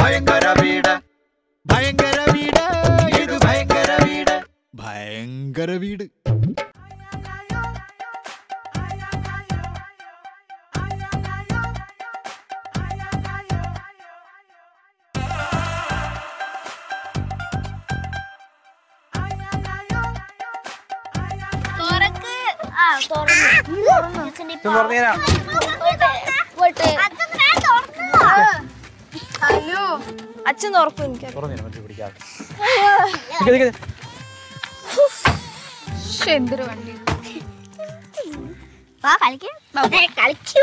ഭയങ്കര വീട് ഭയങ്കര വീട് ഇത് ഭയങ്കര വീട് ഭയങ്കര വീട് തുറക്ക് ആ തുറന്നു തുറന്നു ഇത് തുറന്നുതരാം. പോട്ടെ ഹലോ അച്ഛൻ തുറക്കും എനിക്ക് തുറന്നില്ല മറ്റു പിടിക്കാതെ നിക്ക് നിക്ക്. എന്തൊരു വണ്ടി വാ കളിക്കാം കളിക്കൂ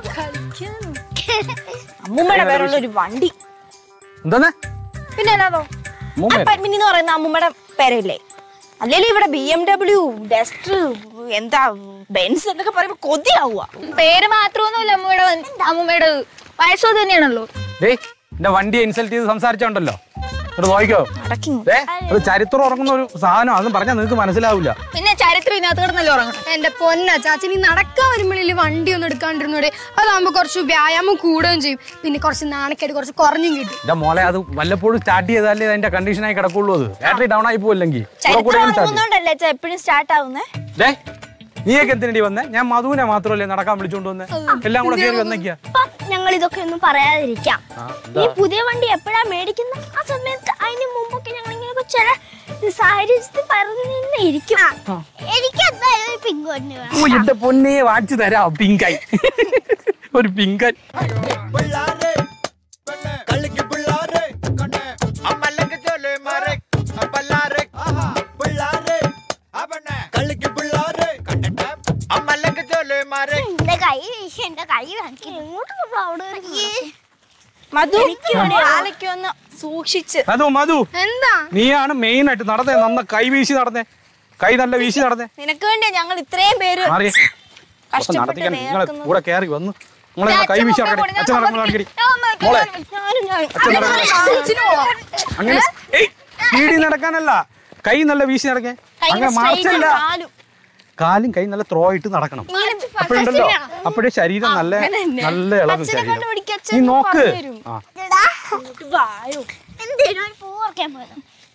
അമ്മൂമ്മയുടെ പേരുള്ള ഒരു വണ്ടി എന്താന്ന് പിന്നെ അല്ലാതോ അമ്മൂമ്മ പത്മിനി എന്ന് പറയുന്ന അമ്മൂമ്മയുടെ പേരല്ലേ അല്ലെങ്കിൽ ഇവിടെ ബി എം ഡബ്ല്യു ഡസ്റ്റർ എന്താ ബെൻസ് എന്നൊക്കെ പറയുമ്പോ കൊതിയാവുക പേര് മാത്രമൊന്നുമില്ല അമ്മയുടെ അമ്മൂമ്മയുടെ വയസ്സോ തന്നെയാണല്ലോ ഡേ എന്റെ വണ്ടിയെ ഇൻസൾട്ട് ചെയ്ത് സംസാരിച്ചോണ്ടല്ലോ ഇവിടെ നോക്കിക്കോ അടക്കി ദേ, അത് ചരിത്രം ഉറങ്ങുന്ന ഒരു സാധനം അതൊന്നും പറഞ്ഞാൽ നിങ്ങൾക്ക് മനസ്സിലാവില്ല പിന്നെ ചരിത്രം ഇതിനകത്ത് കിടന്നല്ലോ ഉറങ്ങണം എന്റെ പൊന്ന ചാച്ചൻ ഈ നടക്കാൻ വരുമ്പോഴേ വണ്ടി ഒന്നും എടുക്കാണ്ടിരുന്നോടെ അതാകുമ്പോ കുറച്ച് വ്യായാമം കൂടുകയും ചെയ്യും പിന്നെ കുറച്ച് നാണക്കേട് കുറച്ച് കുറഞ്ഞും കിട്ടും എന്റെ മോളെ അത് വല്ലപ്പോഴും സ്റ്റാർട്ട് ചെയ്താലേ അതിന്റെ കണ്ടീഷനായി കിടക്കുള്ളൂ അത് ബാറ്ററി ഡൗൺ ആയി പോയില്ലെങ്കിൽ ചരിത്രം ഉറങ്ങുന്നോണ്ടല്ലേ അച്ഛാ എപ്പോഴും സ്റ്റാർട്ട് ആവുന്നേ ഡേ നീയൊക്കെ എന്തിനടി വന്നേ ഞാൻ മധുവിനെ മാത്രമല്ലേ നടക്കാൻ വിളിച്ചോണ്ട് വന്നേ എല്ലാം കൂടെ കയറി വന്നേക്കാ ഞങ്ങൾ ഇതൊക്കെ ഒന്നും പറയാതിരിക്കാം ഈ പുതിയ വണ്ടി എപ്പോഴാ മേടിക്കുന്നത് ആ സമയത്ത് അതിന് മുമ്പൊക്കെ ഞങ്ങൾ ഇങ്ങനെ ചില സാഹചര്യത്തിൽ പറഞ്ഞു നിന്ന് ഇരിക്കും എനിക്ക് എന്തായാലും ഒരു പിങ്ക് വണ്ടി വേണം ഓ എന്റെ പൊന്നെ വാങ്ങിച്ചു തരാം പിങ്കായി ഒരു പിങ്കൻ പിള്ളാരെ കളിക്ക് പിള്ളാരെ അമ്മല്ലെങ്കിൽ ചൊല്ലേ മാറെ പല്ലാരെ പിള്ളാരെ കളിക്ക് പിള്ളാരെ അമ്മല്ലെങ്കിൽ ചൊല്ലേ മാറെ എന്റെ കൈ വീശി എന്റെ കൈ വാങ്ങിക്കും ഇങ്ങോട്ട് പോകുമ്പോ അവിടെ ഒരു മധു ആലയ്ക്ക് വന്ന് സൂക്ഷിച്ച് മധു മധു എന്താ നീയാണ് മെയിൻ ആയിട്ട് നടന്നേ നന്ന കൈ വീശി നടന്നേ കൈ നല്ല വീശി നടന്നേ നിനക്ക് വേണ്ടിയാ ഞങ്ങൾ ഇത്രയും പേര് മാറിയേ അപ്പൊ കഷ്ടപ്പെട്ട് നടത്തിക്കാൻ നിങ്ങളെ നേർക്കുന്നത്. കൂടെ കയറി വന്നു നിങ്ങളെ ഒന്ന് കൈ വീശി നടക്കണേ അച്ഛൻ നടക്കണം നടക്കടി മോളെ ഞാനും ഞാനും അച്ഛൻ നടക്കണം അങ്ങനെ ഏയ് പീടി നടക്കാനല്ല കൈ നല്ല വീശി നടക്കേ അങ്ങനെ മറച്ചല്ല കാലും കാലും കൈ നല്ല ത്രോ ആയിട്ട് നടക്കണം അപ്പോഴുണ്ടല്ലോ അപ്പോഴേ ശരീരം നല്ല നല്ല ഇളകും അച്ഛനെ ശരീരം കണ്ടുപിടിക്ക്, അച്ഛൻ നീ നോക്ക് പറഞ്ഞുതരും. ആ വായോ എന്തേലും ഒരു പൂ പറിക്കാൻ പോയതാ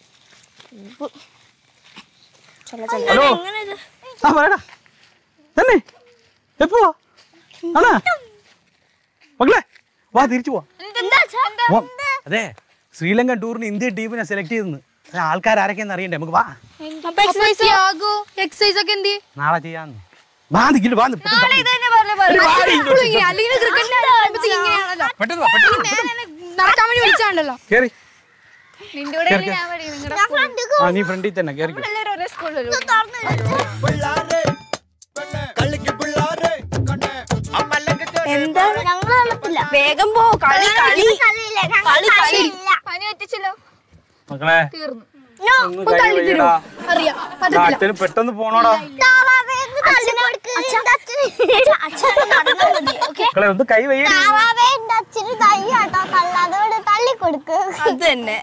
ഹലോ ആ പറയടാ തന്നെ എപ്പോവാ ആണാ മക്കളെ വാ തിരിച്ചു പോവാ എന്താ അച്ഛാ? വാ. അതെ ശ്രീലങ്കൻ ടൂറിന് ഇന്ത്യ ടീമിനെ സെലക്ട് ചെയ്തെന്ന് ആൾക്കാർ ആരൊക്കെയെന്ന് അറിയണ്ടേ നമുക്ക് വാ ത്യാഗോ എക്സസൈസ് ഒക്കെ എന്ത് നാളെ ചെയ്യാന്ന് വാ നിക്കില്ല വാ പെട്ടെന്ന് വാ. എപ്പോഴും ഇങ്ങനെ അല്ലെങ്കിൽ ക്രിക്കറ്റിന് ഇങ്ങനെയാണല്ലോ പെട്ടെന്ന് വാ, പെട്ടെന്ന് വാ. നേരെ നടക്കാൻ വേണ്ടി വിളിച്ചാണ്ടല്ലോ കേറി നിന്റെ കൂടെ കേറി, ഞാൻ പഠിക്കും നിങ്ങളുടെ ഞാൻ front ക്ക് ആ നീ ഫ്രണ്ടിൽ തന്നെ കേറി എല്ലാവരും ഒരേ സ്കൂളിലല്ലോ തുറന്ന് വെച്ചു. പിള്ളാരെ കളിക്ക് പിള്ളാരെ അമ്മല്ലെങ്കിൽ ചൊല്ലേ എന്താണ് ഞങ്ങള് കളിപ്പില്ല. വേഗം പോ കളി കളി ഞങ്ങള് കളിയില്ല, ഞങ്ങള് കളി, കളി. കളിയില്ല. പനി പറ്റിച്ചല്ലോ മക്കളെ തീർന്നു No. ഒന്ന് കൈ വയ്യടാ അറിയാം അച്ഛന് പെട്ടെന്ന് പോണോടാ താവാവേ, ഒന്ന് തള്ളി കൊടുക്ക്. എന്റെ അച്ഛന് അച്ഛന് നടന്നാ മതി, okay? മക്കളെ ഒന്ന് കൈ വയ്യടി താവാവേ, എന്റെ അച്ഛന് തയ്യാട്ടോ തള്ളാതോട് തള്ളി കൊടുക്ക് അത് തന്നെ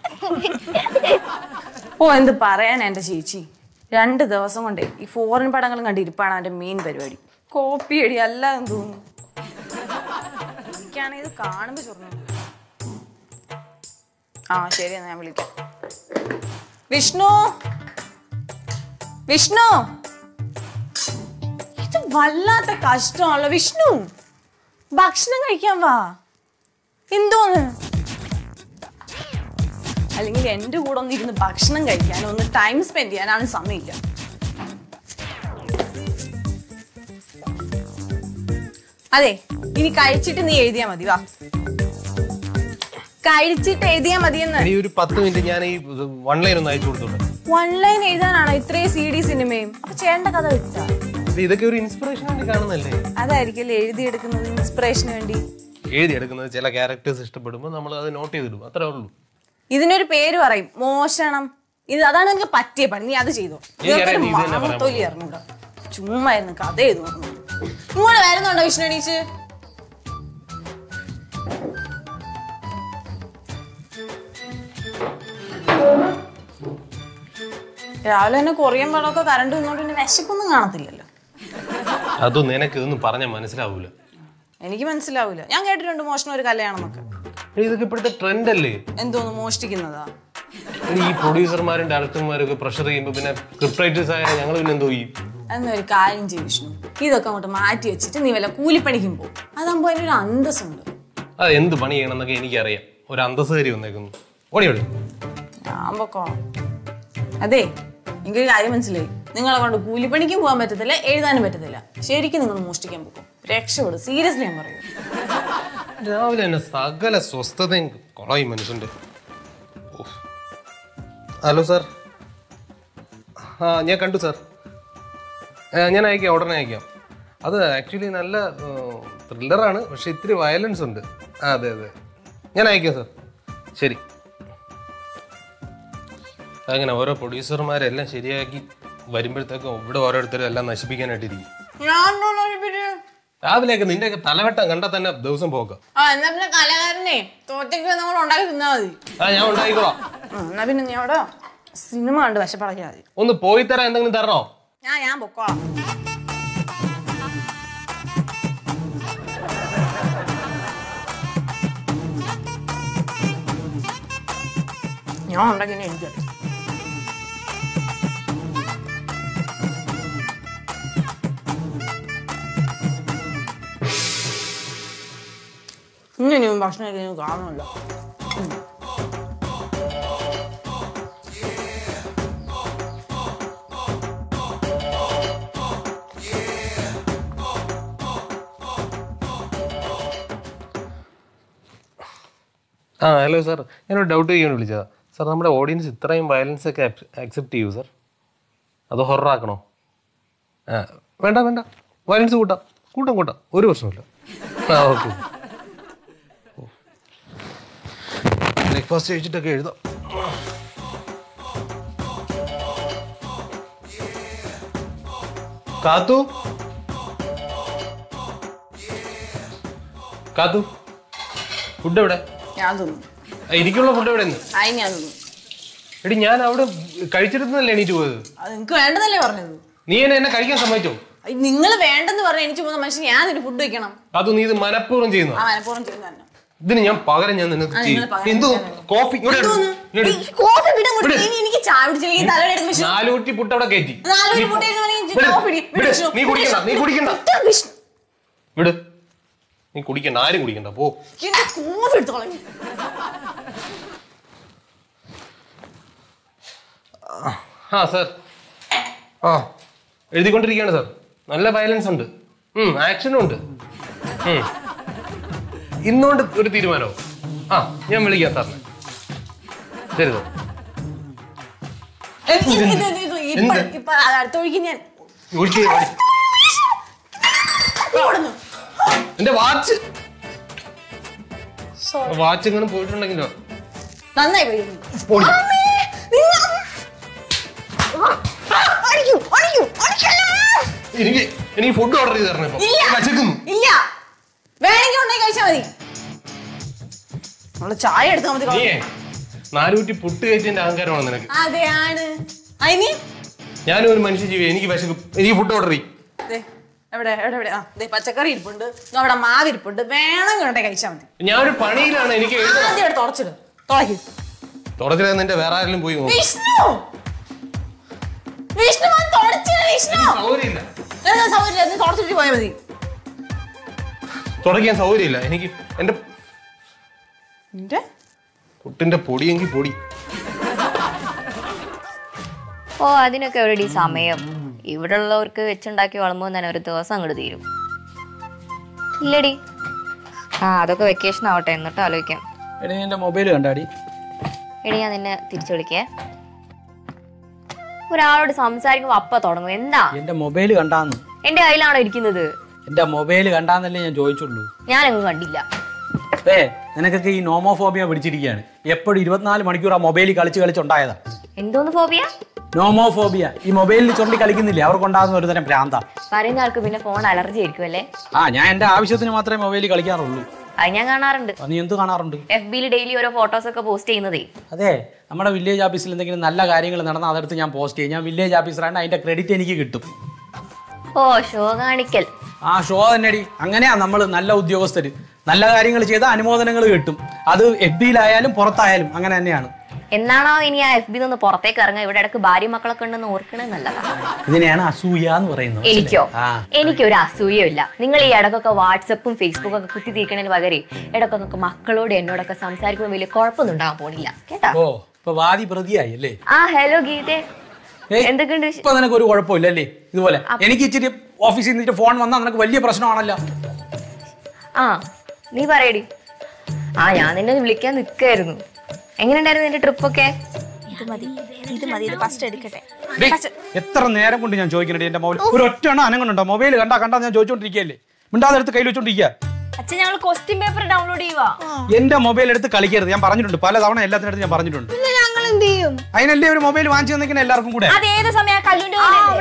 ഓ എന്ത് പറയാൻ എൻ്റെ ചേച്ചി രണ്ട് ദിവസം കൊണ്ട് ഈ ഫോറിൻ പടങ്ങളും കണ്ടിരിപ്പാണ് അവൻ്റെ മെയിൻ പരിപാടി കോപ്പി അടി അല്ല എന്ന് തോന്നുന്നു എനിക്കാണെങ്കിൽ ഇത് കാണുമ്പോൾ ചൊറന്നു ആ ശരി എന്നാ ഞാൻ വിളിക്കാം വിഷ്ണു വിഷ്ണു ഇത് വല്ലാത്ത കഷ്ടമാണല്ലോ വിഷ്ണു ഭക്ഷണം കഴിക്കാൻ വാ എന്തോന്ന് അല്ലെങ്കിൽ എൻ്റെ കൂടെ ഒന്ന് ഇരുന്ന് ഭക്ഷണം കഴിക്കാനോ ഒന്ന് ടൈം സ്പെൻഡ് ചെയ്യാനാണ് സമയമില്ല അതെ ഇനി കഴിച്ചിട്ട് നീ എഴുതിയാ മതി വാ കഴിച്ചിട്ട് എഴുതിയാ മതിയെന്ന് ഈ ഒരു പത്ത് മിനിറ്റ് ഞാൻ ഈ വൺ ലൈൻ ഒന്ന് അയച്ചു കൊടുത്തോട്ടെ വൺ ലൈൻ എഴുതാനാണോ ഇത്രയും സി ഡി സിനിമയും അപ്പൊ ചേട്ടന്റെ കഥ വെച്ചാ ഇത് ഇതൊക്കെ ഒരു ഇൻസ്പിറേഷൻ വേണ്ടി കാണുന്നല്ലേ അതായിരിക്കല്ലേ എഴുതിയെടുക്കുന്നത് ഇൻസ്പിറേഷന് വേണ്ടി എഴുതിയെടുക്കുന്നത് ചില ക്യാരക്ടേഴ്സ് ഇഷ്ടപ്പെടുമ്പോൾ നമ്മൾ അത് നോട്ട് ചെയ്തിടും അത്രേ ഉള്ളൂ ഇതിനൊരു പേര് പറയും മോഷണം ഇത് അതാണ് എനിക്ക് പറ്റിയ പണി നീ അത് ചെയ്തോ എനിക്കറിയാം, നീ ഇത് തന്നെ പറയാൻ തൊലി അറിഞ്ഞൂടാ ചുമ്മാ ഇരുന്ന് കഥ ചെയ്തു ഇങ്ങോട്ട് വരുന്നുണ്ടോ വിഷ്ണു എണീച്ച് രാവിലെ തന്നെ കൊറിയൻ വെള്ളമൊക്കെ കറണ്ട് വന്നോണ്ട് പിന്നെ വിശപ്പൊന്നും കാണത്തില്ലല്ലോ അതും നിനക്ക് ഇതൊന്നും പറഞ്ഞാൽ മനസ്സിലാവൂല എനിക്ക് മനസ്സിലാവൂല ഞാൻ കേട്ടിട്ടുണ്ട് മോഷണം ഒരു കലയാണെന്നൊക്കെ എടി, ഇതൊക്കെ ഇപ്പോഴത്തെ ട്രെൻഡ് അല്ലേ എന്തോന്ന് മോഷ്ടിക്കുന്നതാ എടി, ഈ പ്രൊഡ്യൂസർമാരും ഡയറക്ടർമാരും ഒക്കെ പ്രഷർ ചെയ്യുമ്പോൾ പിന്നെ സ്ക്രിപ്റ്റ് റൈറ്റേഴ്സ് ആയ ഞങ്ങൾ പിന്നെ എന്തോ ചെയ്യും എന്നൊരു കാര്യം ചെയ്യും വിഷ്ണു ഇതൊക്കെ അങ്ങോട്ട് മാറ്റി വെച്ചിട്ട് നീ വല്ല കൂലിപ്പണിക്കും പോകും അതാകുമ്പോ അതിനൊരു അന്തസ്സുണ്ട് അത് എന്ത് പണി ചെയ്യണം എന്നൊക്കെ എനിക്കറിയാം ഒരു അന്തസ്സുകാരി വന്നേക്കുന്നു ഓടി ഓടി ഞാൻ പൊക്കോ അതെ എനിക്കൊരു കാര്യം മനസ്സിലായി നിങ്ങളെ കൊണ്ട് കൂലിപ്പണിക്കും പോകാൻ പറ്റത്തില്ല എഴുതാനും പറ്റത്തില്ല ശരിക്കും നിങ്ങൾ മോഷ്ടിക്കാൻ പോകും രക്ഷപ്പെടും സീരിയസ്ലി ഞാൻ പറയും രാവിലെ തന്നെ സകല സ്വസ്ഥതയും കൊളായി മനുഷ്യൻ്റെ ഉഫ്. ഹലോ സാർ ആ ഞാൻ കണ്ടു സാർ ആ, ഞാൻ അയക്കാം ഉടനെ അയക്കാം അത് ആക്ച്വലി നല്ല ത്രില്ലറാണ് പക്ഷെ ഇത്തിരി വയലൻസ് ഉണ്ട് ആ അതെ അതെ ഞാൻ അയക്കാം സാർ ശരി അങ്ങനെ ഓരോ പ്രൊഡ്യൂസർമാരെല്ലാം ശരിയാക്കി വരുമ്പോഴത്തേക്കും ഇവിടെ ഓരോരുത്തരും എല്ലാം നശിപ്പിക്കാനായിട്ടിരിക്കും രാവിലെയൊക്കെ നിന്റെയൊക്കെ തലവെട്ടം കണ്ടാൽ തന്നെ ദിവസം പോക്കാം ആ എന്നാ പിന്നെ കലാകാരനെ തോറ്റയ്ക്ക് നമ്മൾ ഉണ്ടാക്കി തിന്നാ മതി ആ ഞാൻ ഉണ്ടായിക്കോളാം ആ, എന്നാ പിന്നെ നീ അവിടെ സിനിമ കണ്ട് വശപ്പടക്കിയാൽ മതി ഒന്ന് പോയി തരാൻ എന്തെങ്കിലും തരണോ ഞാൻ ഞാൻ പൊക്കോളാം ഞാൻ ഉണ്ടാക്കി എനിക്ക് ഇങ്ങനെ ഭക്ഷണം കഴിക്കാൻ കാണുമല്ലോ ആ ഹലോ സാർ ഞാനൊരു ഡൗട്ട് ചെയ്യാൻ വിളിച്ചതാ സാർ നമ്മുടെ ഓഡിയൻസ് ഇത്രയും വയലൻസ് ഒക്കെ അക്സെപ്റ്റ് ചെയ്യൂ സാർ അത് ഹൊറാക്കണോ ആ വേണ്ട വേണ്ട വയലൻസ് കൂട്ടാം കൂട്ടാം കൂട്ടാം ഒരു പ്രശ്നമില്ല ആ ഓക്കെ ബ്രേക്ക്ഫാസ്റ്റ് കഴിച്ചിട്ടൊക്കെ എഴുതാം കാത്തു കാത്തു ഫുഡ് എവിടെ ഞാൻ തിന്നു ആ, എനിക്കുള്ള ഫുഡ് എവിടെ നിന്ന് അതിന് ഞാൻ തിന്നു എടി ഞാൻ അവിടെ കഴിച്ചിരുന്നല്ലേ എണീറ്റ് പോയത് അത് നിങ്ങക്ക് വേണ്ടതല്ലേ പറഞ്ഞത് നീ എന്നെ എന്നെ കഴിക്കാൻ സമ്മതിച്ചോ നിങ്ങൾ വേണ്ടെന്ന് പറഞ്ഞ എനിക്ക് പോകുന്ന മനുഷ്യൻ ഞാൻ നിന്റെ ഫുഡ് വെക്കണം അത് നീ ഇത് മനഃപൂർവ്വം ചെയ്യുന്നു ആ മനഃപൂർവ്വം ചെയ്യുന്ന തന്നെ ഇതിന് ഞാൻ പകരം ഞാൻ നിനക്ക് ആ, ചെയ്യും നിങ്ങള് പകരം എന്തോ ഞാൻ തരാം. കോഫി ഇങ്ങോട്ട് എടുക്ക്. എന്തോന്ന്? ഇങ്ങോട്ട് ഈ എടുക്ക്. കോഫി വിടാൻ വിട്. കൊടുത്തു. ഇനി എനിക്ക് ചായ കുടിച്ചില്ലെങ്കിൽ തലയുടെ അടുത്ത് വിഷു. നാലുകുറ്റി പുട്ട് അവിടെ കയറ്റി നാലുകുറ്റി നീ പുട്ട് പോ. ഇരുന്ന് വേണമെങ്കിൽ വിട്. കോഫി ഇടി. വിട് വിട്. വിഷു. നീ കുടിക്കണ്ട നീ കുടിക്കണ്ട വിട്ട് വിഷു. വിട് നീ കുടിക്കണ്ട ആരും കുടിക്കണ്ട പോ എന്റെ കോഫി എടുത്തോളാം ആ സാർ ആ എഴുതിക്കൊണ്ടിരിക്കുകയാണ് സാർ നല്ല വയലൻസ് ഉണ്ട് ആക്ഷനും ഉണ്ട് ഉം. ഇന്നുകൊണ്ട് ഒരു തീരുമാനമോ ആ ഞാൻ വിളിക്കാം സാറിനെ ശരി സാർ ഇത് ഇത് ഇത് ഇത് ഇപ്പൊ എന്ത്? ഇപ്പൊ അടുത്ത ഒഴുകി ഞാൻ വിളിക്ക്, വിളി. ഓടുന്നു എന്റെ വാച്ച് വാച്ച് എങ്ങനെ പോയിട്ടുണ്ടെങ്കിലോ നന്നായി പോയി പോടി. അടിക്കൂ അടിക്കൂ അടിക്കല്ലേ എനിക്ക് എനിക്ക് ഫുഡ് ഓർഡർ ചെയ്ത് തരണം ഇപ്പൊ ഇല്ല. വിശക്കുന്നു ഇല്ല വേണമെങ്കിൽ ഉണ്ടായി കഴിച്ചാൽ മതി നമ്മള് ചായ എടുത്താൽ മതി നീയേ നാലുകുറ്റി പുട്ട് കയറ്റിന്റെ അഹങ്കാരമാണ് നിനക്ക് അതെ ആണ് അതിന് ഞാനും ഒരു മനുഷ്യ ജീവി എനിക്ക് വിശക്കും എനിക്ക് ഫുഡ് ഓർഡർ ചെയ്യും ദേ, എവിടെ എവിടെ എവിടെ ആ ദേ പച്ചക്കറി ഇരിപ്പുണ്ട് ദേ അവിടെ മാവ് ഇരിപ്പുണ്ട് വേണമെങ്കിൽ ഉണ്ടെങ്കിൽ കഴിച്ചാൽ മതി ഞാനൊരു പണിയിലാണ് എനിക്ക് എഴുതാൻ ആദ്യം ഇവിടെ തുടച്ചിട് തുളയ്ക്ക് തുടച്ചില്ല നിന്റെ വേറെ ആരെങ്കിലും പോയി നോക്കും വിഷ്ണു വിഷ്ണു വന്ന് തുടച്ചിട് വിഷ്ണു സൗകര്യമില്ല എന്താ സൗകര്യം നീ തുടച്ചിട്ട് പോയാൽ മതി തുടയ്ക്കാൻ സൗകര്യമില്ല എനിക്ക് എന്റെ നിന്റെ പുട്ടിന്റെ പൊടിയെങ്കിൽ പൊടി ഓ അതിനൊക്കെ എവിടെ സമയം ഇവിടെ ഉള്ളവർക്ക് വെച്ചുണ്ടാക്കി വളമ്പോ തന്നെ ഒരു ദിവസം അങ്ങോട്ട് തീരും ഇല്ലടി ആ അതൊക്കെ വെക്കേഷൻ ആവട്ടെ എന്നിട്ട് ആലോചിക്കാം എടി നിന്റെ മൊബൈൽ കണ്ടാടി എടി ഞാൻ നിന്നെ തിരിച്ചു വിളിക്കേ ഒരാളോട് സംസാരിക്കുമ്പോ അപ്പ തുടങ്ങും എന്താ എന്റെ മൊബൈൽ കണ്ടാന്ന് എന്റെ കയ്യിലാണോ ഇരിക്കുന്നത് എന്റെ മൊബൈൽ കണ്ടാന്നല്ലേ ഞാൻ ചോദിച്ചുള്ളൂ ഞാനങ്ങ് കണ്ടില്ല ഏ നിനക്കൊക്കെ ഈ നോമോഫോബിയ പിടിച്ചിരിക്കുകയാണ് എപ്പോഴും ഇരുപത്തിനാല് മണിക്കൂർ ആ മൊബൈലിൽ കളിച്ച് കളിച്ചുണ്ടായതാ എന്തോന്ന് ഫോബിയ നോമോഫോബിയ ഈ മൊബൈലിൽ ചുരുണ്ടി കളിക്കുന്നില്ലേ അവർക്കുണ്ടാകുന്ന ഒരു തരം ഭ്രാന്ത പറയുന്ന ആൾക്ക് പിന്നെ ഫോൺ അലർജി ആയിരിക്കും അല്ലേ ആ ഞാൻ എന്റെ ആവശ്യത്തിന് മാത്രമേ മൊബൈലിൽ കളിക്കാറുള്ളൂ അത് ഞാൻ കാണാറുണ്ട് അത് നീ എന്ത് കാണാറുണ്ട് എഫ് ബിയിൽ ഡെയിലി ഓരോ ഫോട്ടോസ് ഒക്കെ പോസ്റ്റ് ചെയ്യുന്നതേ അതെ നമ്മുടെ വില്ലേജ് ഓഫീസിൽ എന്തെങ്കിലും നല്ല കാര്യങ്ങൾ നടന്നാൽ അതെടുത്ത് ഞാൻ പോസ്റ്റ് ചെയ്യും ഞാൻ വില്ലേജ് ഓഫീസറാണ് അതിന്റെ ക്രെഡിറ്റ് എനിക്ക് കിട്ടും ഓ ഷോ കാണിക്കൽ ആ ഷോ തന്നെടി അങ്ങനെയാ നമ്മൾ നല്ല ഉദ്യോഗസ്ഥര് നല്ല കാര്യങ്ങൾ ചെയ്താൽ അനുമോദനങ്ങൾ കിട്ടും അത് എഫ് ബിയിലായാലും പുറത്തായാലും അങ്ങനെ തന്നെയാണ് എന്നാണോ ഇനി ആ എഫ് ബി നിന്ന് പുറത്തേക്ക് ഇറങ്ങുക ഇവിടെ ഇടക്ക് ഭാര്യ മക്കളൊക്കെ ഉണ്ടെന്ന് ഓർക്കണേ നല്ലതാ ഇതിനെയാണ് അസൂയ എന്ന് പറയുന്നത് എനിക്കോ ആ എനിക്കൊരു അസൂയമില്ല നിങ്ങൾ ഈ ഇടക്കൊക്കെ വാട്സപ്പും ഫേസ്ബുക്കും ഒക്കെ കുത്തി തീർക്കണതിന് പകരം ഇടക്കൊക്കെ മക്കളോട് എന്നോടൊക്കെ സംസാരിക്കുമ്പോൾ വലിയ കുഴപ്പമൊന്നും ഉണ്ടാകാൻ പോണില്ല കേട്ടാ ഓ ഇപ്പൊ വാദി പ്രതിയായി അല്ലേ ആ ഹലോ ഗീതേ ഏയ്, എന്തൊക്കെയുണ്ട് വിശേ- ഇപ്പൊ നിനക്ക് ഒരു കുഴപ്പമില്ല അല്ലേ ഇതുപോലെ എനിക്ക് ഇച്ചിരി ഓഫീസിൽ നിന്നിട്ട് ഫോൺ വന്നാൽ നിനക്ക് വലിയ പ്രശ്നമാണല്ലോ ആ നീ പറയടി ആ ഞാൻ നിന്നെ വിളിക്കാൻ നിൽക്കായിരുന്നു എങ്ങനെയുണ്ടായിരുന്നു നിന്റെ ട്രിപ്പൊക്കെ ഇത് മതി ഇത് മതി ഇത് ഫസ്റ്റ് എടുക്കട്ടെ ഡേ, എത്ര നേരം കൊണ്ട് ഞാൻ ചോദിക്കണേ എന്റെ മൊബൈൽ ഒരു ഒറ്റ എണ്ണം അനങ്ങുന്നുണ്ടോ മൊബൈൽ കണ്ടാ കണ്ടാ ഞാൻ ചോദിച്ചോണ്ടിരിക്കുകയല്ലേ മിണ്ടാതെ എടുത്ത് കയ്യിൽ വെച്ചോണ്ടിരിക്കുക അച്ഛൻ ഞങ്ങൾ ക്വസ്റ്റ്യൻ പേപ്പർ ഡൗൺലോഡ് ചെയ്യുവാ എന്റെ മൊബൈൽ എടുത്ത് കളിക്കരുത് ഞാൻ പറഞ്ഞിട്ടുണ്ട് പല തവണ എല്ലാത്തിനടുത്ത് ഞാൻ പറഞ്ഞിട്ടുണ്ട് പിന്നെ ഞങ്ങൾ എന്ത് ചെയ്യും അതിനല്ലേ ഒരു മൊബൈൽ വാങ്ങിച്ചു തന്നിരിക്കണ എല്ലാവർക്കും കൂടെ അത് ഏത് സമയം കല്ലുന്റെ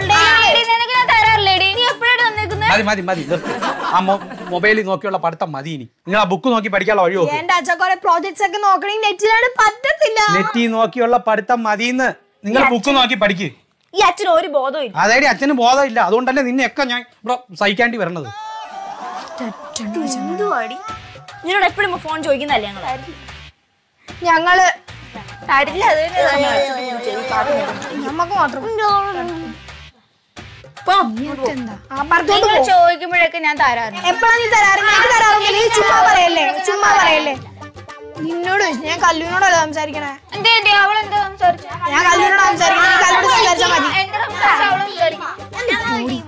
നീ എപ്പോഴാണ് തന്നേക്കുന്നത് മതി മതി മതി നിർത്ത്. ആ മൊബൈലിൽ നോക്കിയുള്ള പഠിത്തം മതി ഇനി നിങ്ങൾ ആ ബുക്ക് നോക്കി പഠിക്കാനുള്ള വഴി നോക്ക് എന്റെ അച്ഛൻ കുറെ പ്രോജക്ട്സ് ഒക്കെ നോക്കണെങ്കിൽ നെറ്റിലാണ് പറ്റത്തില്ല നെറ്റിൽ നോക്കിയുള്ള പഠിത്തം മതിന്ന് നിങ്ങൾ ബുക്ക് നോക്കി പഠിക്ക് ഈ അച്ഛന് ഒരു ബോധവും ഇല്ല അതായത് അച്ഛന് ബോധമില്ല അതുകൊണ്ടല്ലേ നിന്നെയൊക്കെ ഞാൻ ഇവിടെ സഹിക്കാണ്ടി വരണത് എന്തുവാടി നിന്നോട് എപ്പോഴും ഫോൺ ചോദിക്കുന്നല്ലേ ഞങ്ങൾ ഞങ്ങള് തരില്ല അത് തന്നെ സമയം. നമുക്ക് മാത്രം പോ. എന്താ ആ പറഞ്ഞോണ്ട് നിങ്ങൾ പോ. ചോദിക്കുമ്പോഴൊക്കെ ഞാൻ തരാറുണ്ട് എപ്പോഴാ നീ തരാറ് എനിക്ക് തരാറൊന്നുമില്ല നീ ചുമ്മാ പറയല്ലേ ചുമ്മാ പറയല്ലേ നിന്നോട് ചോദിച്ചു ഞാൻ കല്ലുവിനോടല്ല സംസാരിക്കണേ എന്തേ എന്തേ അവളെന്താ സംസാരിച്ചു ഞാൻ കല്ലുവിനോട് സംസാരിക്കണേ നീ കല്ലുവിനോട് സംസാരിച്ചാൽ മതി എന്റെ സംസാരിച്ച അവള് സംസാരിക്കും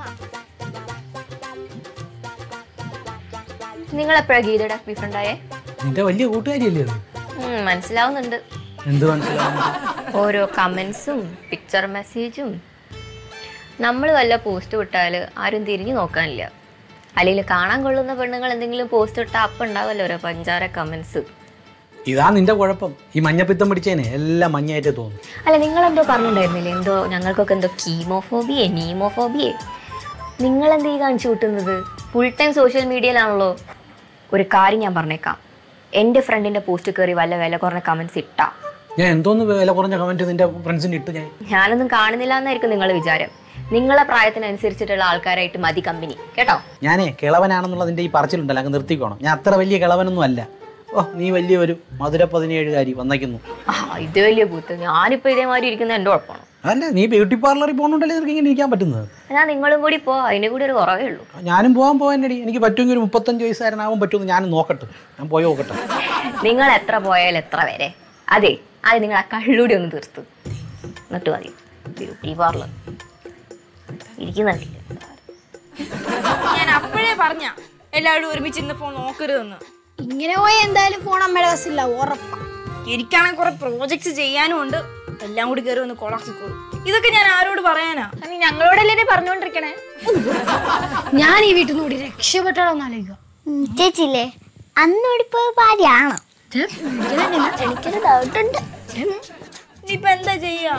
നിങ്ങൾ എപ്പോഴാ ഗീതയുടെ എഫ് ബി ഫ്രണ്ടായേ നിന്റെ വലിയ കൂട്ടുകാരിയല്ലേ അത് ഉം, മനസ്സിലാവുന്നുണ്ട് എന്ത് മനസ്സിലാവുന്നു ഓരോ കമന്റ്സും പിക്ചർ മെസ്സേജും നമ്മൾ വല്ല പോസ്റ്റ് വിട്ടാൽ ആരും തിരിഞ്ഞു നോക്കാനില്ല അല്ലെങ്കിൽ കാണാൻ കൊള്ളുന്ന പെണ്ണുങ്ങൾ എന്തെങ്കിലും പോസ്റ്റ് ഇട്ടാൽ അപ്പം ഉണ്ടാവല്ലോ ഓരോ പഞ്ചാര കമന്റ്സ് ഇതാ നിന്റെ കുഴപ്പം ഈ മഞ്ഞപ്പിത്തം പിടിച്ചേനെ എല്ലാം മഞ്ഞായിട്ട് തോന്നും അല്ല നിങ്ങൾ എന്തോ പറഞ്ഞിട്ടുണ്ടായിരുന്നില്ലേ എന്തോ ഞങ്ങൾക്കൊക്കെ എന്തോ കീമോഫോബിയെ നീമോഫോബിയെ നിങ്ങൾ എന്ത് ഈ കാണിച്ചു കൂട്ടുന്നത് ഫുൾ ടൈം സോഷ്യൽ മീഡിയയിലാണല്ലോ ഒരു കാര്യം ഞാൻ പറഞ്ഞേക്കാം എൻ്റെ ഫ്രണ്ടിൻ്റെ പോസ്റ്റ് കയറി വല്ല വില കുറഞ്ഞ കമൻസ് ഇട്ടാ ഞാൻ എന്തോന്ന് വില കുറഞ്ഞ കമന്റ് നിന്റെ ഫ്രണ്ട്സിന് ഇട്ട് ഞാൻ ഞാനൊന്നും കാണുന്നില്ല എന്നായിരിക്കും നിങ്ങളുടെ വിചാരം നിങ്ങളെ പ്രായത്തിനനുസരിച്ചിട്ടുള്ള ആൾക്കാരായിട്ട് മതി കമ്പനി കേട്ടോ ഞാനേ കിളവനാണെന്നുള്ള നിന്റെ ഈ പറച്ചിലുണ്ടല്ലോ അങ്ങ് നിർത്തിക്കോണം ഞാൻ അത്ര വലിയ കിളവനൊന്നും അല്ല ഓ നീ വലിയ ഒരു മധുര പതിനേഴുകാരി വന്നേക്കുന്നു ആ ഇത് വലിയ ബൂത്ത് ഞാനിപ്പോൾ ഇതേമാതിരി ഇരിക്കുന്ന എൻ്റെ കുഴപ്പമാണ് അല്ല നീ ബ്യൂട്ടി പാർലറിൽ പോകുന്നുണ്ടല്ലേ നിനക്ക് ഇങ്ങനെ ഇരിക്കാൻ പറ്റുന്നത് എന്നാൽ നിങ്ങളും കൂടി പോ അതിന് കൂടി ഒരു കുറവേ ഉള്ളൂ ഞാനും പോകാൻ പോകാനടി എനിക്ക് പറ്റുമെങ്കിൽ ഒരു മുപ്പത്തഞ്ച് വയസ്സുകാരനാവാൻ പറ്റുമെന്ന് ഞാനും നോക്കട്ടെ ഞാൻ പോയി നോക്കട്ടെ നിങ്ങൾ എത്ര പോയാലും എത്ര വരെ അതെ അത് നിങ്ങൾ ആ കള്ളൂടി ഒന്ന് തീർത്ത് എന്നിട്ട് മതി ബ്യൂട്ടി പാർലർ ഇരിക്കുന്നുണ്ടില്ല ഞാൻ അപ്പോഴേ പറഞ്ഞ എല്ലാവരും ഒരുമിച്ച് ഇന്ന് ഫോൺ നോക്കരുതെന്ന് ഇങ്ങനെ പോയി എന്തായാലും ഫോൺ അമ്മയുടെ കസില്ല ഉറപ്പാ എനിക്കാണെങ്കിൽ കുറെ പ്രോജക്ട്സ് ചെയ്യാനും ഉണ്ട് എല്ലാം കൂടി കയറി ഒന്ന് കൊളാക്കിക്കോളും ഇതൊക്കെ ഞാൻ ആരോട് പറയാനാ നീ ഞങ്ങളോടല്ലേ പറഞ്ഞുകൊണ്ടിരിക്കണേ ഞാൻ ഈ വീട്ടിൽ നിന്ന് കൂടി രക്ഷപ്പെട്ടാലോന്ന് ആലോചിക്കുക ചേച്ചില്ലേ അന്ന് ഓടിപ്പോയ ഭാര്യയാണോ എനിക്കൊരു ഡൗട്ട് ഉണ്ട് ഇനിയിപ്പൊ എന്താ ചെയ്യാ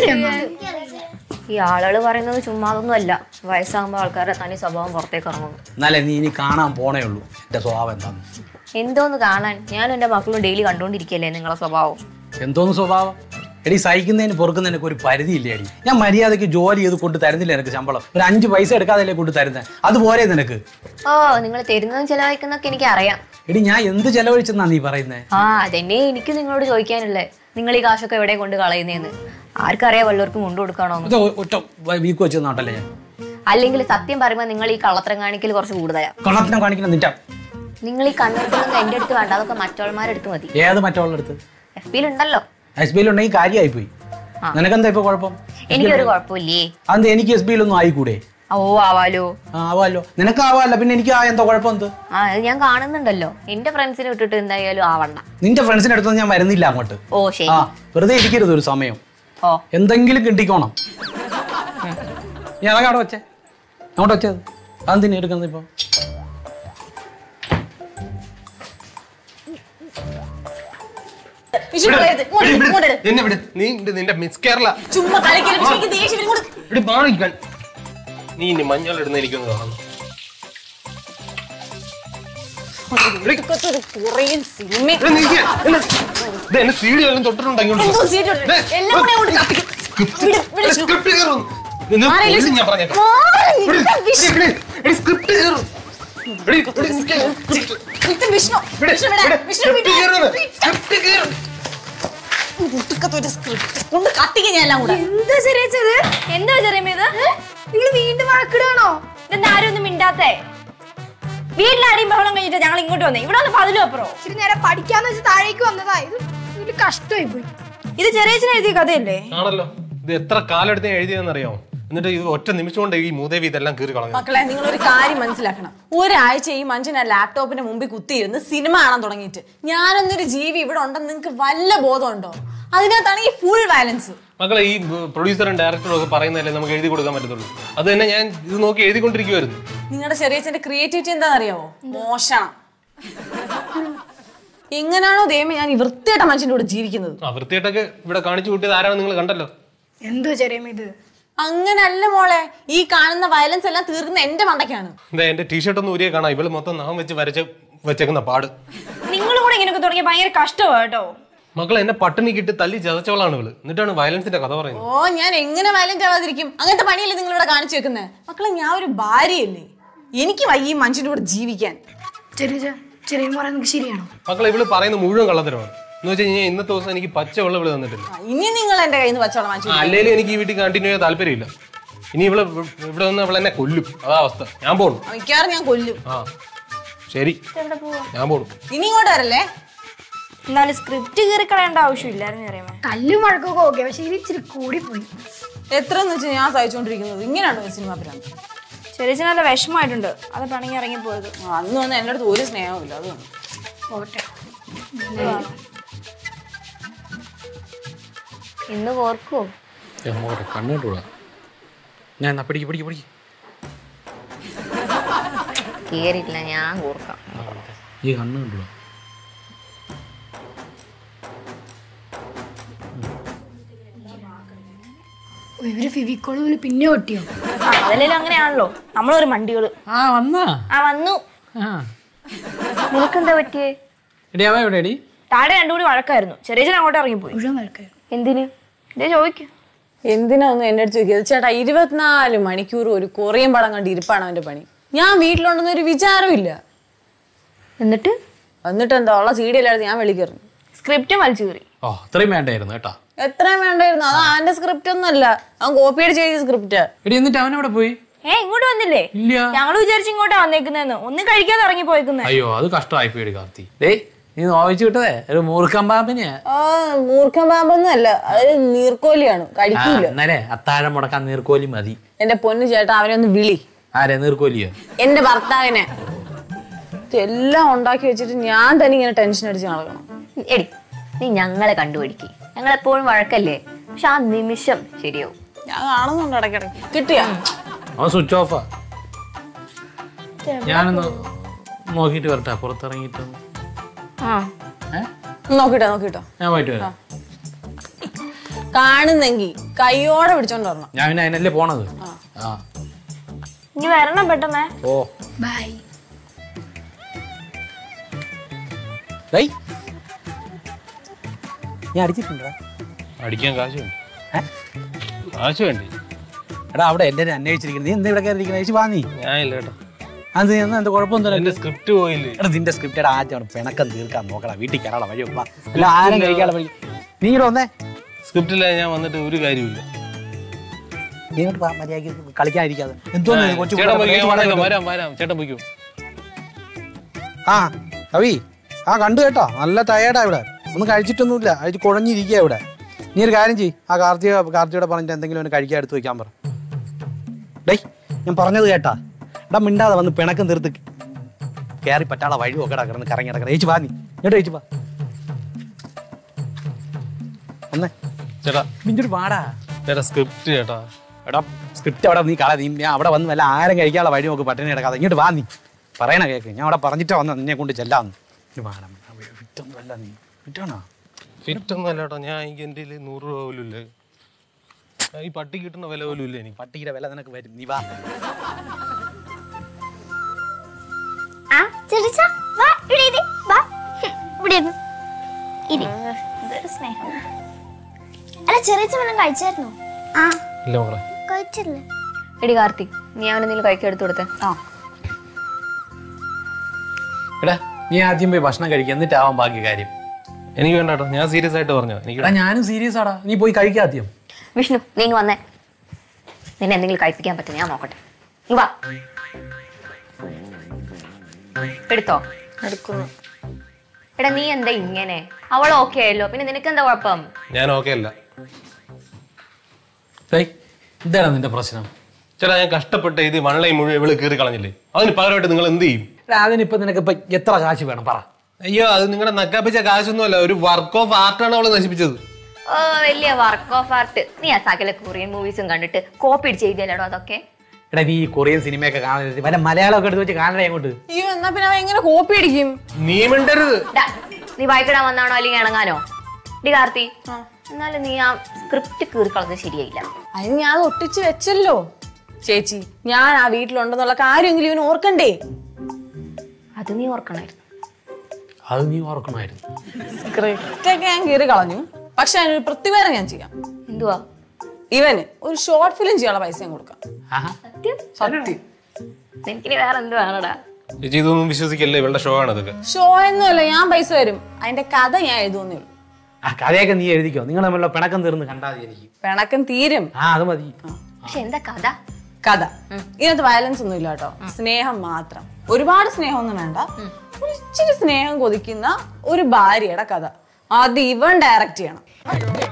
ഈ ആളുകൾ പറയുന്നത് ചുമ്മാതൊന്നും അല്ല വയസ്സാകുമ്പോൾ ആൾക്കാരുടെ തനി സ്വഭാവം പുറത്തേക്ക് ഇറങ്ങുന്നു എന്നാലേ നീ ഇനി കാണാൻ പോണേ ഉള്ളൂ എൻ്റെ സ്വഭാവം എന്താന്ന് എന്തോന്ന് കാണാൻ ഞാനും എൻ്റെ മക്കളും ഡെയിലി കണ്ടുകൊണ്ടിരിക്കുകയല്ലേ നിങ്ങളെ സ്വഭാവം എന്തോന്ന് സ്വഭാവം എടി സഹിക്കുന്നതിന് പൊറുക്കുന്നതിനൊക്കെ ഒരു പരിധിയില്ലേ അടി ഞാൻ മര്യാദയ്ക്ക് ജോലി ചെയ്ത് കൊണ്ട് തരുന്നില്ല എനിക്ക് ശമ്പളം ഒരു അഞ്ച് പൈസ എടുക്കാതല്ലേ കൊണ്ട് തരുന്നത് അതുപോലെ നിനക്ക് ഓ നിങ്ങൾ തരുന്നതും ചെലവഴിക്കുന്നതൊക്കെ എനിക്ക് അറിയാം എടി ഞാൻ എന്ത് ചെലവഴിച്ചെന്നാ നീ പറയുന്നത് ആ അതെന്നെ എനിക്ക് നിങ്ങളോട് ചോദിക്കാനുള്ളേ നിങ്ങൾ ഈ കാശൊക്കെ എവിടെ കൊണ്ട് കളയുന്നേന്ന് ആർക്കറിയാം വല്ലവർക്കും കൊണ്ടു കൊടുക്കണോ ഇത് ഒറ്റ വീക്ക് വെച്ച് നോട്ടല്ലേ ഞാൻ അല്ലെങ്കിൽ സത്യം പറയുമ്പോൾ നിങ്ങൾ ഈ കള്ളത്തരം കാണിക്കൽ കുറച്ച് കൂടുതലാ കള്ളത്തിനെ കാണിക്കണം നിന്റെ നിങ്ങൾ ഈ കണ്ണെടുത്തൊന്നും എൻ്റെ അടുത്ത് വേണ്ട അതൊക്കെ മറ്റവന്മാരുടെ അടുത്ത് മതി ഏത് മറ്റുള്ള അടുത്ത് എഫ് ബിയിൽ ഉണ്ടല്ലോ എസ് ബിയിൽ ഉണ്ടെങ്കിൽ കാര്യമായി പോയി നിനക്കെന്താ ഇപ്പൊ കുഴപ്പം എനിക്കൊരു കുഴപ്പമില്ലേ അത് എനിക്ക് എസ് ബിയിലൊന്നും ആയിക്കൂടെ ഓ ആവാലോ ആ ആവാലോ നിനക്ക് ആവാല്ല പിന്നെ എനിക്ക് ആ എന്താ കുഴപ്പം എന്ത് ആ അത് ഞാൻ കാണുന്നുണ്ടല്ലോ എന്റെ ഫ്രണ്ട്സിനെ വിട്ടിട്ട് എന്തായാലും ആവണ്ട നിന്റെ ഫ്രണ്ട്സിന്റെ അടുത്തൊന്നും ഞാൻ വരുന്നില്ല അങ്ങോട്ട് ഓ ശരി ആ വെറുതെ ഇരിക്കരുത് ഒരു സമയം ഓ എന്തെങ്കിലും കിട്ടിക്കോണം നീ അതൊക്കെ അവിടെ വെച്ചേ അങ്ങോട്ട് വെച്ചത് അതെന്തിനാ എടുക്കുന്നത് ഇപ്പൊ വിഷു കളയരുത്. ഇങ്ങോട്ട് ഇട്, ഇങ്ങോട്ട് ഇട്. എന്നെ വിട് നീ ഇത് നിന്റെ മിസ് കേരള ചുമ്മാ കളിക്കരുത് വിഷു, എനിക്ക് ദേഷ്യം വരും. ഇങ്ങോട്ട് ഇവിടെ മാറിക്കാൻ നീ ഇനി മഞ്ഞൾ ഇടുന്ന എനിക്കൊന്ന് കാണണം ഇതൊക്കെ കുറേ സിനിമ ഇവിടെ നിൽക്ക്. എന്നെ- ഇത് എന്നെ സീഡി വല്ലതും തൊട്ടിട്ടുണ്ടോ ഇങ്ങോട്ട് എന്തോ വാ. സീറ്റ് ഉണ്ട്. ദേ, എല്ലാം കൂടെ അങ്ങോട്ട് കത്തിക്കും. സ്ക്രിപ്റ്റ് വിട്, വിട്. സ്ക്രിപ്റ്റ് കയറും. നിന്ന് മാറിയില്ല. കൊല്ലും ഞാൻ പറഞ്ഞേക്കാം. മാറി ഇവിടെ, നിൽക്കാൻ വിഷു. ഇവിടെ, ഇവിടെ, സ്ക്രിപ്റ്റ് കയറും എടി, എടി, നിക്ക്. ഇത് വിഷ്ണു വിട്, വിഷ്ണു വിടാ. വിട്. വിഷ്ണു സ്ക്രിപ്റ്റ് വിടാ. കീറുന്നു. സ്ക്രിപ്റ്റ് കീറുന്നു. ഒടുക്കത്തൊരു സ്ക്രിപ്റ്റ് കൊണ്ട് കത്തിക്ക് ഞാൻ എല്ലാം കൂടെ എന്താ ചെറിയ എന്താ ചെറിയ ഇത് നിങ്ങൾ വീണ്ടും വഴക്കിടുകയാണോ ഇതെന്താ ആരും ഒന്നും മിണ്ടാത്തേ വീട്ടിലാരെയും ബഹളം കഴിഞ്ഞിട്ട് ഞങ്ങൾ ഇങ്ങോട്ട് വന്നേ ഇവിടെ വന്ന് പതിലും അപ്പുറം ഇച്ചിരി നേരം പഠിക്കാന്ന് വെച്ച് താഴേക്ക് വന്നതാ ഇത് വലിയ കഷ്ടമായി പോയി ഇത് ചെറിയച്ഛൻ എഴുതിയ കഥയല്ലേ ആണല്ലോ ഇത് എത്ര കാലം എടുത്ത് ഞാൻ എഴുതിയെന്നറിയാമോ എന്നിട്ട് ഇത് ഒറ്റ നിമിഷം കൊണ്ട് ഈ മൂദേവി ഇതെല്ലാം കീറി കളഞ്ഞു മക്കളെ നിങ്ങൾ ഒരു കാര്യം മനസ്സിലാക്കണം ഒരാഴ്ച ഈ മനുഷ്യൻ ആ ലാപ്ടോപ്പിന്റെ മുമ്പിൽ കുത്തിയിരുന്ന് സിനിമ കാണാൻ തുടങ്ങിയിട്ട് ഞാനൊന്നൊരു ജീവി ഇവിടെ ഉണ്ടെന്ന് നിങ്ങൾക്ക് വല്ല ബോധമുണ്ടോ അതിനകത്താണ് ഈ ഫുൾ വയലൻസ് മക്കളെ ഈ പ്രൊഡ്യൂസറും ഡയറക്ടറും ഒക്കെ പറയുന്നതല്ലേ നമുക്ക് എഴുതി കൊടുക്കാൻ പറ്റത്തുള്ളൂ അത് തന്നെ ഞാൻ ഇത് നോക്കി എഴുതിക്കൊണ്ടിരിക്കുവായിരുന്നു നിങ്ങളുടെ ചെറിയച്ഛന്റെ ക്രിയേറ്റിവിറ്റി എന്താണെന്നറിയാവോ മോശണം എങ്ങനെയാണോ ദൈവം ഞാൻ ഈ വൃത്തിയായിട്ട മനുഷ്യന്റെ കൂടെ ജീവിക്കുന്നത് ആ വൃത്തിയായിട്ടൊക്കെ ഇവിടെ കാണിച്ചു കൂട്ടിയത് ആരാണെന്ന് നിങ്ങൾ കണ്ടല്ലോ എന്തോ ചെറിയ ഇത് അങ്ങനല്ല മോളെ ഈ കാണുന്ന വയലൻസ് എല്ലാം തീർക്കുന്ന എന്റെ മണ്ടയ്ക്കാണ് എന്താ എന്റെ ടീഷർട്ട് ഒന്ന് ഊരിയെ കാണാം ഇവള് മൊത്തം നാം വെച്ച് വരച്ച് വെച്ചേക്കുന്ന പാട് നിങ്ങളും കൂടെ ഇങ്ങനെയൊക്കെ തുടങ്ങിയ ഭയങ്കര കഷ്ടമാണ് കേട്ടോ മക്കളെ എന്നെ പട്ടിണി കിട്ടി തല്ലി ചതച്ചവളാണ് ഇവള് എന്നിട്ടാണ് വയലൻസിന്റെ കഥ പറയുന്നത് ഓ ഞാൻ എങ്ങനെ വയലന്റ് ആവാതിരിക്കും അങ്ങനത്തെ പണിയല്ലേ നിങ്ങൾ ഇവിടെ കാണിച്ചു വെക്കുന്നത് മക്കളെ ഞാൻ ഒരു ഭാര്യയല്ലേ എനിക്ക് വയ്യ ഈ മനുഷ്യന്റെ കൂടെ ജീവിക്കാൻ ചെറിയ ചെറിയ പറയുന്നത് ശരിയാണോ മക്കളെ ഇവള് പറയുന്ന മുഴുവൻ കള്ളത്തരമാണ് എന്ന് വെച്ചാൽ ഞാൻ ഇന്നത്തെ ദിവസം എനിക്ക് പച്ച വെള്ളം ഇവള് തന്നിട്ടില്ല ആ, ഇനി നിങ്ങൾ എന്റെ കയ്യിൽ നിന്ന് പച്ചവളം വാങ്ങിച്ചു അല്ലേലും എനിക്ക് ഈ വീട്ടിൽ കണ്ടിന്യൂ ചെയ്യാൻ താല്പര്യമില്ല ഇനി ഇവള് ഇവിടെ നിന്ന് ഇവളെ എന്നെ കൊല്ലും അതാ അവസ്ഥ ഞാൻ പോണു മിക്കവാറും ഞാൻ കൊല്ലും ആ ശരി ഞാൻ പോണു ഇനി ഇങ്ങോട്ട് വരല്ലേ എന്നാലും സ്ക്രിപ്റ്റ് കീറി കളയേണ്ട ആവശ്യമില്ലായിരുന്നു അറിയാമേ കല്ലും വഴക്കൊക്കെ ഓക്കെ പക്ഷെ ഇത് ഇച്ചിരി കൂടി പോയി എത്രയെന്ന് വെച്ചാൽ ഞാൻ സഹിച്ചുകൊണ്ടിരിക്കുന്നത് ഇങ്ങനെയാണോ സിനിമ ഭ്രാന്ത് ചെറിയച്ഛൻ നല്ല വിഷമമായിട്ടുണ്ട് അത് പിണങ്ങി ഇറങ്ങിപ്പോയത് ആ, അന്ന് വന്ന് എൻ്റെ അടുത്ത് ഒരു സ്നേഹമില്ല അതുകൊണ്ട് പോട്ടെ ഇന്ന് ഓർക്കോ കണ്ണുകൂടാ ഞാൻ എന്നാ പിടിക്ക് പിടിക്ക് പിടിക്ക് കേറിയിട്ടില്ല ഞാൻ ഓർക്കാം ഈ കണ്ണ് കണ്ടുകൂടാ ഓ, ഇവര് ഫിവിക്കോള് പോലെ പിന്നെ ഒട്ടിയോ ആ അതല്ലേലും അങ്ങനെയാണല്ലോ നമ്മളൊരു മണ്ടികള് ആ വന്നാ ആ വന്നു ആ നിനക്കെന്താ പറ്റിയേ എടി അവ എവിടെ എടി താഴെ രണ്ടു കൂടി വഴക്കായിരുന്നു ചെറിയച്ഛൻ അങ്ങോട്ട് ഇറങ്ങിപ്പോയി മുഴുവൻ വഴക്കായിരുന്നു എന്തിന് ഇതേ ചോദിക്കും എന്തിനാന്ന് എൻ്റെ അടുത്ത് ചോദിക്കുന്നത് ചേട്ടാ ഇരുപത്തിനാല് മണിക്കൂർ ഒരു കൊറിയൻ പടം കണ്ട് ഇരിപ്പാണ് അവൻ്റെ പണി ഞാൻ വീട്ടിലുണ്ടെന്ന് ഒരു വിചാരമില്ല എന്നിട്ട് എന്നിട്ട് എന്താ ഉള്ള സി ഡി എല്ലായിരുന്നു ഞാൻ വിളിക്കറിഞ്ഞു സ്ക്രിപ്റ്റ് വലിച്ചു കീറി ഓ അത്രയും വേണ്ടായിരുന്നു കേട്ടാ എത്രയും വേണ്ടായിരുന്നു അത് അവന്റെ സ്ക്രിപ്റ്റ് ഒന്നുമല്ല അവൻ കോപ്പി അടിച്ച് എഴുതിയ സ്ക്രിപ്റ്റ് എടി എന്നിട്ട് അവൻ എവിടെ പോയി ഏ ഇങ്ങോട്ട് വന്നില്ലേ ഇല്ല ഞങ്ങൾ വിചാരിച്ചു ഇങ്ങോട്ടാ വന്നേക്കുന്നതെന്ന് ഒന്നും കഴിക്കാതെ ഇറങ്ങി പോയേക്കുന്നേ അയ്യോ അത് കഷ്ടമായി പോയി കാർത്തി ഡേ നീ നോവിച്ചു വിട്ടതേ ഒരു മൂർഖം പാമ്പിനെയാ ആ മൂർഖൻ പാമ്പൊന്നും അല്ല അത് നീർക്കോലിയാണ് ആ, കഴിക്കൂല എന്നാലേ അത്താഴം മുടക്കാൻ നീർക്കോലി മതി എന്റെ പൊന്നു ചേട്ടാ അവനെ ഒന്ന് വിളി ആരെ നീർക്കോലിയോ എന്റെ ഭർത്താവിനെ ഇതെല്ലാം ഉണ്ടാക്കി വെച്ചിട്ട് ഞാൻ തന്നെ ഇങ്ങനെ ടെൻഷൻ അടിച്ച് നടക്കണം എടി നീ ഞങ്ങളെ കണ്ടുപിടിക്ക് ഞങ്ങൾ എപ്പോഴും വഴക്കല്ലേ പക്ഷെ ആ നിമിഷം ശരിയാവും ഞാൻ കാണുന്നുണ്ട് ഇടയ്ക്കിടയ്ക്ക് കിട്ടിയാ അവൻ സ്വിച്ച് ഓഫാ ഞാനൊന്ന് നോക്കിയിട്ട് വരട്ടെ പുറത്തിറങ്ങിയിട്ട് ആ ഏ നോക്കിട്ടോ നോക്കിട്ടോ ഞാൻ പോയിട്ട് വരാം കാണുന്നെങ്കി കൈയോടെ പിടിച്ചോണ്ട് വരണം ഞാൻ പിന്നെ അതിനല്ലേ പോണത് ആ ഇനി വരണം പെട്ടെന്നേ ഓ ബൈ ഡേയ് ഞാൻ അടിച്ചിട്ടുണ്ടോ അടിക്കാൻ കാശ് വേണ്ടി ഏ? കാശ് വേണ്ടി എടാ അവിടെ എല്ലാവരും അന്വേഷിച്ചിരിക്കുന്നത് നീ എന്താ ഇവിടെ കയറിയിരിക്കുന്നത് ചേച്ചി വാ നീ ഞാൻ ഇല്ല കേട്ടോ അത് എന്നാ എന്താ കുഴപ്പമൊന്നും എന്റെ സ്ക്രിപ്റ്റ് പോയില്ലേ എടാ നിന്റെ സ്ക്രിപ്റ്റഡ് ആദ്യം അവിടെ പിണക്കം തീർക്കാൻ നോക്കടാ വീട്ടിൽ കയറാളെ വഴി വാ അല്ല ആരും കഴിക്കാനുള്ള വഴി നീ ഇവിടെ വന്നേ സ്ക്രിപ്റ്റില്ല ഞാൻ വന്നിട്ട് ഒരു കാര്യമില്ല നീ ഇങ്ങോട്ട് വാ മര്യാദയ്ക്ക് കളിക്കാതിരിക്കാതെ എന്തോന്ന് ഇത് കൊച്ചു ചേട്ടൻ പിള്ളേരെ പോയിക്കോ, ഞാൻ പ്രത്യേകിച്ച് വന്നേക്കാം. പാടാൻ വരാം വരാം ചേട്ടൻ പോയിക്കോ ആ കവി ആ കണ്ടു കേട്ടോ നല്ല ടയേർഡാ ഇവിടെ ഒന്നും കഴിച്ചിട്ടൊന്നുമില്ല കഴിച്ച് കുഴഞ്ഞിരിക്കുക ഇവിടെ നീ ഒരു കാര്യം ചെയ്യ് ആ കാർത്തിക കാർത്തിയുടെ പറഞ്ഞിട്ട് എന്തെങ്കിലും ഒന്ന് കഴിക്കാൻ എടുത്ത് വെക്കാൻ പറ ഡേയ് ഞാൻ പറഞ്ഞത് കേട്ടാ എടാ മിണ്ടാതെ വന്ന് പിണക്കം തീർത്ത് കയറി പറ്റാളെ വഴി നോക്കടാ കിടന്ന് കറങ്ങി കിടക്കണം ഏച്ചി വാ നീ ഇങ്ങോട്ട് ഏച്ചി വാ ഒന്നേ ചേട്ടാ മിഞ്ചൊരു പാടാ ചേട്ടാ സ്ക്രിപ്റ്റ് ചേട്ടാ എടാ സ്ക്രിപ്റ്റ് അവിടെ നീ കള നീ ഞാൻ അവിടെ വന്ന് വല്ല ആരും കഴിക്കാനുള്ള വഴി നോക്ക് പട്ടിണി കിടക്കാതെ ഇങ്ങോട്ട് വാ നീ പറയണ കേക്ക് ഞാൻ അവിടെ പറഞ്ഞിട്ടാ വന്ന നിന്നെ കൊണ്ട് ചെല്ലാന്ന് ഇനി വാടാ വിറ്റൊന്നുമല്ല നീ വിറ്റാണോ ഫിറ്റ് ഒന്നും അല്ല കേട്ടോ ഞാൻ എനിക്ക് എൻ്റെ കയ്യില് നൂറ് രൂപ പോലും ഇല്ല ഞാൻ ഈ പട്ടി കിട്ടുന്ന വില പോലും ഇല്ല എനിക്ക് പട്ടിയുടെ വില നിനക്ക് വരും നീ വാ ആ ചെറിച്ച വാ ഇവിടെ ഇരി വാ ഹും, ഇവിടെ ഇരുന്നു ഇരി ഇതൊരു സ്നേഹം അല്ല ചെറിയ വല്ലതും കഴിച്ചായിരുന്നോ ആ ഇല്ല മക്കളെ കഴിച്ചില്ലേ എടി കാർത്തിക് നീ അവനെ എന്തെങ്കിലും കഴിക്കാൻ എടുത്തു കൊടുത്തേ ആ എടാ നീ ആദ്യം പോയി ഭക്ഷണം കഴിക്കുക എന്നിട്ടാവാൻ ബാക്കി കാര്യം എനിക്ക് വേണ്ട കേട്ടോ ഞാൻ സീരിയസ് ആയിട്ട് പറഞ്ഞു എനിക്ക് എടാ ഞാനും സീരിയസ് ആടാ നീ പോയി കഴിക്കുക ആദ്യം വിഷ്ണു നീ ഇങ്ങ് വന്നേ നിന്നെ എന്തെങ്കിലും കഴിപ്പിക്കാൻ പറ്റും ഞാൻ നോക്കട്ടെ ഇങ്ങ് വാ എടുത്തോ എടുക്കുന്നു എടാ നീ എന്താ ഇങ്ങനെ അവൾ ഓക്കെ ആയല്ലോ പിന്നെ നിനക്ക് എന്താ കുഴപ്പം ഞാൻ ഓക്കെ അല്ല ഡേയ്, എന്താണ് നിന്റെ പ്രശ്നം ചേട്ടാ ഞാൻ കഷ്ടപ്പെട്ട് ഇത് വള്ളയും മുഴുവൻ ഇവള് കീറി കളഞ്ഞില്ലേ അതിന് പകരമായിട്ട് നിങ്ങൾ എന്ത് ചെയ്യും എടാ, അതിനിപ്പോ നിനക്ക് ഇപ്പൊ എത്ര കാശ് വേണം പറ അയ്യോ അത് നിങ്ങളുടെ നക്കാപ്പിച്ച കാശൊന്നുമല്ല ഒരു വർക്ക് ഓഫ് ആർട്ടാണ് അവള് നശിപ്പിച്ചത് ഓ വലിയ വർക്ക് ഓഫ് ആർട്ട് നീ ആ സകല കൊറിയൻ മൂവീസും കണ്ടിട്ട് കോപ്പി അടിച്ച് ചെയ്തല്ലോ അതൊക്കെ എടാ നീ ഈ കൊറിയൻ സിനിമയൊക്കെ കാണരുത് വല്ല മലയാളമൊക്കെ എടുത്ത് വെച്ച് കാണണേ അങ്ങോട്ട് അയ്യോ എന്നാ പിന്നെ അവൻ എങ്ങനെ കോപ്പി അടിക്കും നീ മിണ്ടരുത് ഡാ, നീ വായിക്കിടാൻ വന്നാണോ അല്ലെങ്കിൽ ഇണങ്ങാനോ ഡി കാർത്തി എന്നാലും നീ ആ സ്ക്രിപ്റ്റ് കീറി കളഞ്ഞത് ശരിയായില്ല അതിന് ഞാൻ അത് ഒട്ടിച്ച് വെച്ചല്ലോ ചേച്ചി ഞാൻ ആ വീട്ടിലുണ്ടെന്നുള്ള കാര്യമെങ്കിലും ഇവന് ഓർക്കണ്ടേ അത് നീ ഓർക്കണമായിരുന്നു അത് നീ ഓർക്കണമായിരുന്നു സ്ക്രിപ്റ്റ് ഒക്കെ ഞാൻ കീറി കളഞ്ഞു പക്ഷെ അതിനൊരു പ്രതികാരം ഞാൻ ചെയ്യാം എന്തുവാ ഇവന് ഒരു ഷോർട്ട് ഫിലിം ചെയ്യാനുള്ള പൈസ ഞാൻ കൊടുക്കാം ആഹാ സത്യം സത്യം എനിക്കിനി വേറെ എന്ത് വേണടാ ചേച്ചി ഇതൊന്നും വിശ്വസിക്കല്ലേ ഇവളുടെ ഷോ ആണ് ഇതൊക്കെ ഷോ ഒന്നുമല്ല ഞാൻ പൈസ തരും അതിന്റെ കഥ ഞാൻ എഴുതുന്നേ ഉള്ളൂ ആ കഥയൊക്കെ നീ എഴുതിക്കോ നിങ്ങൾ തമ്മിലുള്ള പിണക്കം തീർന്ന് കണ്ടാൽ മതി എനിക്ക് പിണക്കം തീരും ആ അത് മതി പക്ഷെ എന്താ കഥ കഥ ഇതിനകത്ത് വയലൻസ് ഒന്നും ഇല്ല കേട്ടോ സ്നേഹം മാത്രം ഒരുപാട് സ്നേഹമൊന്നും വേണ്ട ഒരു ഇച്ചിരി സ്നേഹം കൊതിക്കുന്ന ഒരു ഭാര്യയുടെ കഥ അത് ഇവൻ ഡയറക്റ്റ് ചെയ്യണം